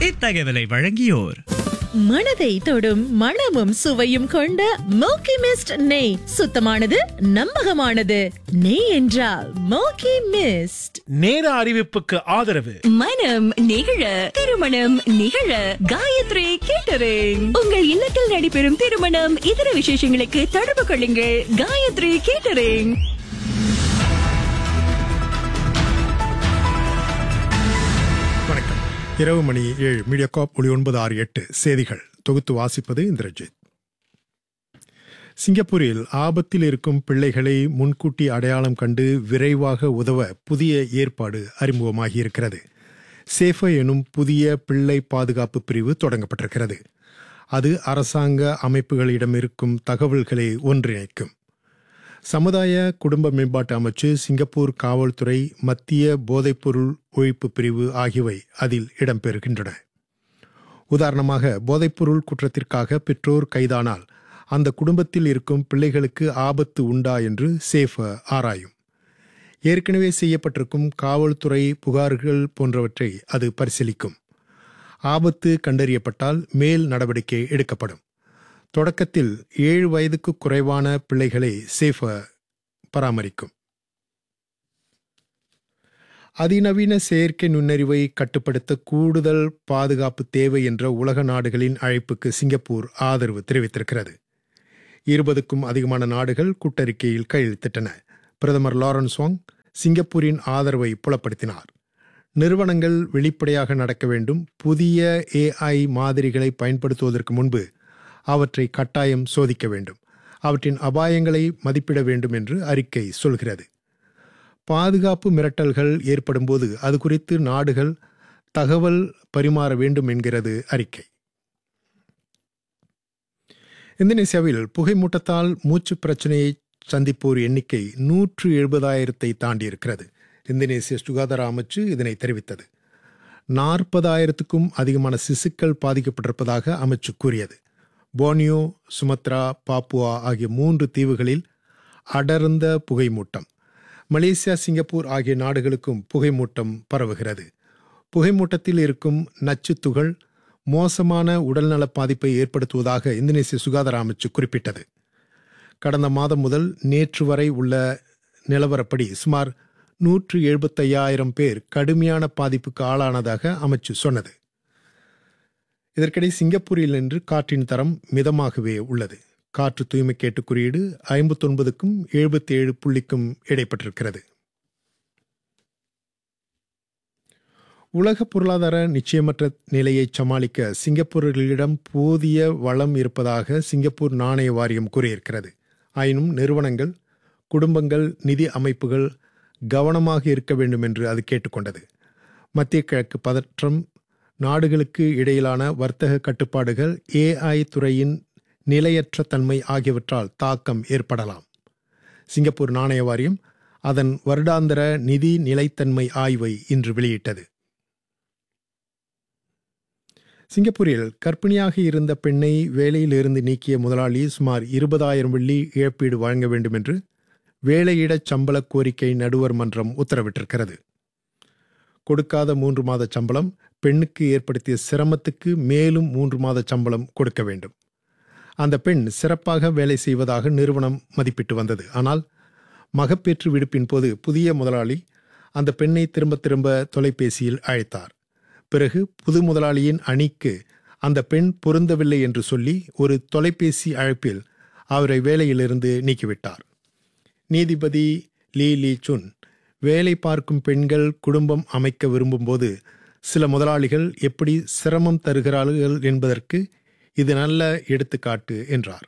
இத்தகவலை வழங்கியோர் மனதை தொடும் மணமும் சுவையும் கொண்ட மோக்கி மிஸ்ட் நெய் சுத்தமானது நம்பகமானது நெய் என்றால் மோக்கி மிஸ்ட் நேர அறிவிப்புக்கு ஆதரவு மனம் நிகழ திருமணம் நிகழ காயத்ரி கேட்டரிங் உங்கள் இல்லத்தில் நடைபெறும் திருமணம் இதர விசேஷங்களுக்கு தொடர்பு கொள்ளுங்கள் காயத்ரி கேட்டரிங் வணக்கம் இரவு மணி ஏழு மீடியா காப் ஒளி ஒன்பது ஆறு எட்டு செய்திகள் தொகுத்து வாசிப்பது இந்திரஜித் சிங்கப்பூரில் ஆபத்தில் இருக்கும் பிள்ளைகளை முன்கூட்டி அடையாளம் கண்டு விரைவாக உதவ புதிய ஏற்பாடு அறிமுகமாகி இருக்கிறது சேஃபா எனும் புதிய பிள்ளை பாதுகாப்பு பிரிவு தொடங்கப்பட்டிருக்கிறது அது அரசாங்க அமைப்புகளிடம் இருக்கும் தகவல்களை ஒன்றிணைக்கும் சமுதாய குடும்ப மேம்பாட்டு அமைச்சு சிங்கப்பூர் காவல்துறை மத்திய போதைப்பொருள் ஒழிப்பு பிரிவு ஆகியவை அதில் இடம்பெறுகின்றன உதாரணமாக போதைப்பொருள் குற்றத்திற்காக பெற்றோர் கைதானால் அந்த குடும்பத்தில் இருக்கும் பிள்ளைகளுக்கு ஆபத்து உண்டா என்று சேஃப ஆராயும் ஏற்கனவே செய்யப்பட்டிருக்கும் காவல்துறை புகார்கள் போன்றவற்றை அது பரிசீலிக்கும் ஆபத்து கண்டறியப்பட்டால் மேல் நடவடிக்கை எடுக்கப்படும் தொடக்கத்தில் ஏழு வயதுக்கு குறைவான பிள்ளைகளை சேஃப பராமரிக்கும் அதிநவீன செயற்கை நுண்ணறிவை கட்டுப்படுத்த கூடுதல் பாதுகாப்பு தேவை என்ற உலக நாடுகளின் அழைப்புக்கு சிங்கப்பூர் ஆதரவு தெரிவித்திருக்கிறது இருபதுக்கும் அதிகமான நாடுகள் கூட்டறிக்கையில் கையெழுத்திட்டன பிரதமர் லாரன்ஸ் வாங் சிங்கப்பூரின் ஆதரவை புலப்படுத்தினார் நிறுவனங்கள் வெளிப்படையாக நடக்க வேண்டும் புதிய ஏஐ மாதிரிகளை பயன்படுத்துவதற்கு முன்பு அவற்றை கட்டாயம் சோதிக்க வேண்டும் அவற்றின் அபாயங்களை மதிப்பிட வேண்டும் என்று அறிக்கை சொல்கிறது பாதுகாப்பு மிரட்டல்கள் ஏற்படும்போது அது குறித்து நாடுகள் தகவல் பரிமாற வேண்டும் என்கிறது அறிக்கை இந்தோனேசியாவில் புகைமூட்டத்தால் மூச்சு பிரச்சனையை சந்திப்போர் எண்ணிக்கை நூற்று எழுபதாயிரத்தை தாண்டியிருக்கிறது இந்தோனேசிய சுகாதார அமைச்சு இதனை தெரிவித்தது நாற்பதாயிரத்துக்கும் அதிகமான சிசுக்கள் பாதிக்கப்பட்டிருப்பதாக அமைச்சு கூறியது போனியோ சுமத்ரா பாப்புவா ஆகிய மூன்று தீவுகளில் அடர்ந்த புகைமூட்டம் மலேசியா சிங்கப்பூர் ஆகிய நாடுகளுக்கும் புகைமூட்டம் பரவுகிறது புகைமூட்டத்தில் இருக்கும் நச்சு துகள் மோசமான உடல்நல பாதிப்பை ஏற்படுத்துவதாக இந்தோனேசிய சுகாதார அமைச்சு குறிப்பிட்டது கடந்த மாதம் முதல் நேற்று வரை உள்ள நிலவரப்படி சுமார் நூற்று எழுபத்தையாயிரம் பேர் கடுமையான பாதிப்புக்கு ஆளானதாக அமைச்சு சொன்னது இதற்கிடையே சிங்கப்பூரில் நின்று காற்றின் தரம் மிதமாகவே உள்ளது காற்று தூய்மை கேட்டு குறியீடு ஐம்பத்தொன்பதுக்கும் எழுபத்தி ஏழு புள்ளிக்கும் இடைப்பட்டிருக்கிறது உலக பொருளாதார நிச்சயமற்ற நிலையை சமாளிக்க சிங்கப்பூரர்களிடம் போதிய வளம் இருப்பதாக சிங்கப்பூர் நாணய வாரியம் கூறியிருக்கிறது ஆயினும் நிறுவனங்கள் குடும்பங்கள் நிதி அமைப்புகள் கவனமாக இருக்க வேண்டும் என்று அது கேட்டுக்கொண்டது மத்திய கிழக்கு பதற்றம் நாடுகளுக்கு இடையிலான வர்த்தக கட்டுப்பாடுகள் ஏஐ துறையின் நிலையற்ற தன்மை ஆகியவற்றால் தாக்கம் ஏற்படலாம் சிங்கப்பூர் நாணய வாரியம் அதன் வருடாந்திர நிதி நிலைத்தன்மை ஆய்வை இன்று வெளியிட்டது சிங்கப்பூரில் கர்ப்பிணியாக இருந்த பெண்ணை வேலையிலிருந்து நீக்கிய முதலாளி சுமார் இருபதாயிரம் வெள்ளி இழப்பீடு வழங்க வேண்டும் என்று வேலையிடச் சம்பள கோரிக்கை நடுவர் மன்றம் உத்தரவிட்டிருக்கிறது கொடுக்காத மூன்று மாத சம்பளம் பெண்ணுக்கு ஏற்படுத்திய சிரமத்துக்கு மேலும் மூன்று மாத சம்பளம் கொடுக்க வேண்டும் அந்த பெண் சிறப்பாக வேலை செய்வதாக நிறுவனம் மதிப்பிட்டு வந்தது ஆனால் மகப்பேற்று விடுப்பின் போது புதிய முதலாளி அந்த பெண்ணை திரும்ப திரும்ப தொலைபேசியில் அழைத்தார் பிறகு புது முதலாளியின் அணிக்கு அந்த பெண் பொருந்தவில்லை என்று சொல்லி ஒரு தொலைபேசி அழைப்பில் அவரை வேலையிலிருந்து நீக்கிவிட்டார் நீதிபதி லீ லீ சுன் வேலை பார்க்கும் பெண்கள் குடும்பம் அமைக்க விரும்பும்போது சில முதலாளிகள் எப்படி சிரமம் தருகிறார்கள் என்பதற்கு இது நல்ல எடுத்துக்காட்டு என்றார்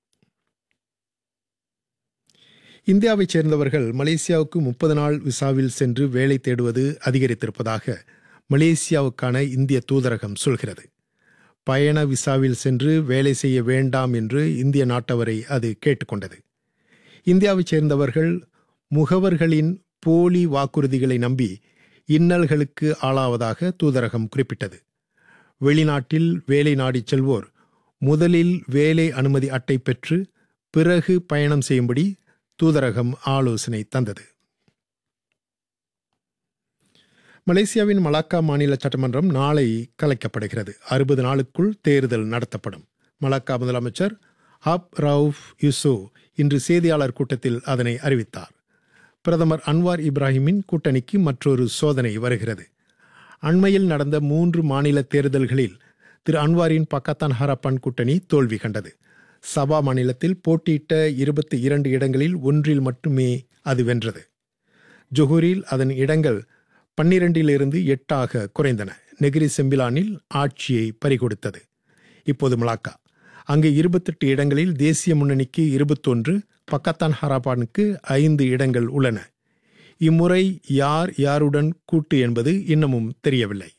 இந்தியாவைச் சேர்ந்தவர்கள் மலேசியாவுக்கு முப்பது நாள் விசாவில் சென்று வேலை தேடுவது அதிகரித்திருப்பதாக மலேசியாவுக்கான இந்திய தூதரகம் சொல்கிறது பயண விசாவில் சென்று வேலை செய்ய வேண்டாம் என்று இந்திய நாட்டவரை அது கேட்டுக்கொண்டது இந்தியாவைச் சேர்ந்தவர்கள் முகவர்களின் போலி வாக்குறுதிகளை நம்பி இன்னல்களுக்கு ஆளாவதாக தூதரகம் குறிப்பிட்டது வெளிநாட்டில் வேலை நாடிச் செல்வோர் முதலில் வேலை அனுமதி அட்டை பெற்று பிறகு பயணம் செய்யும்படி தூதரகம் ஆலோசனை தந்தது மலேசியாவின் மலாக்கா மாநில சட்டமன்றம் நாளை கலைக்கப்படுகிறது அறுபது நாளுக்குள் தேர்தல் நடத்தப்படும் மலாக்கா முதலமைச்சர் ஹப் ரவுஃப் யூசோ இன்று செய்தியாளர் கூட்டத்தில் அதனை அறிவித்தார் பிரதமர் அன்வார் இப்ராஹிமின் கூட்டணிக்கு மற்றொரு சோதனை வருகிறது அண்மையில் நடந்த மூன்று மாநில தேர்தல்களில் திரு அன்வாரின் பக்கத்தான் ஹரப்பான் கூட்டணி தோல்வி கண்டது சபா மாநிலத்தில் போட்டியிட்ட இருபத்தி இரண்டு இடங்களில் ஒன்றில் மட்டுமே அது வென்றது ஜொஹூரில் அதன் இடங்கள் பன்னிரண்டிலிருந்து எட்டாக குறைந்தன நெகிரி செம்பிலானில் ஆட்சியை பறிகொடுத்தது இப்போது மலாக்கா அங்கு இருபத்தெட்டு இடங்களில் தேசிய முன்னணிக்கு இருபத்தொன்று பக்கத்தான் ஹராபானுக்கு ஐந்து இடங்கள் உள்ளன இம்முறை யார் யாருடன் கூட்டு என்பது இன்னமும் தெரியவில்லை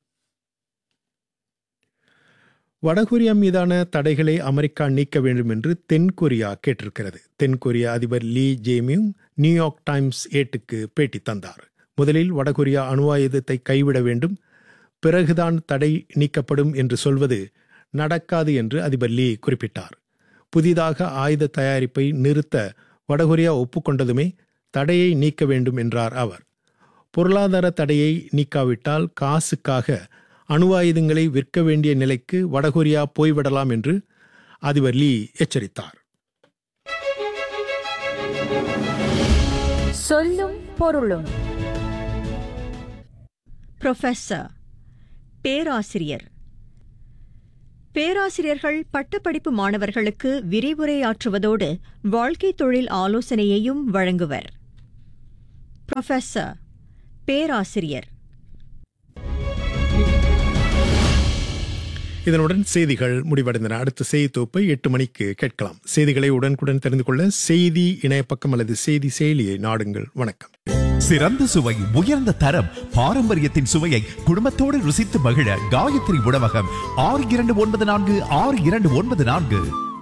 வடகொரியா மீதான தடைகளை அமெரிக்கா நீக்க வேண்டும் என்று தென்கொரியா கேட்டிருக்கிறது தென்கொரிய அதிபர் லீ ஜேமியும் நியூயார்க் டைம்ஸ் ஏட்டுக்கு பேட்டி தந்தார் முதலில் வடகொரியா அணு ஆயுதத்தை கைவிட வேண்டும் பிறகுதான் தடை நீக்கப்படும் என்று சொல்வது நடக்காது என்று அதிபர் லீ குறிப்பிட்டார் புதிதாக ஆயுத தயாரிப்பை நிறுத்த வடகொரியா ஒப்புக்கொண்டதுமே தடையை நீக்க வேண்டும் என்றார் அவர் பொருளாதார தடையை நீக்காவிட்டால் காசுக்காக அணு ஆயுதங்களை விற்க வேண்டிய நிலைக்கு வடகொரியா போய்விடலாம் என்று அதிபர் லீ எச்சரித்தார் சொல்லும் பொருளும் புரொஃபசர் பேராசிரியர் பேராசிரியர்கள் பட்டப்படிப்பு மாணவர்களுக்கு விரிவுரையாற்றுவதோடு வாழ்க்கை தொழில் ஆலோசனையையும் வழங்குவர் புரொஃபசர் பேராசிரியர் இதனுடன் செய்திகள் முடிவடைந்தன அடுத்த செய்தி தொகுப்பை எட்டு மணிக்கு கேட்கலாம் செய்திகளை உடனுக்குடன் தெரிந்து கொள்ள செய்தி இணையப்பக்கம் அல்லது செய்தி செயலியை நாடுங்கள் வணக்கம் சிறந்த சுவை உயர்ந்த தரம் பாரம்பரியத்தின் சுவையை குடும்பத்தோடு ருசித்து மகிழ காயத்ரி உணவகம் ஆறு இரண்டு ஒன்பது நான்கு ஆறு இரண்டு ஒன்பது நான்கு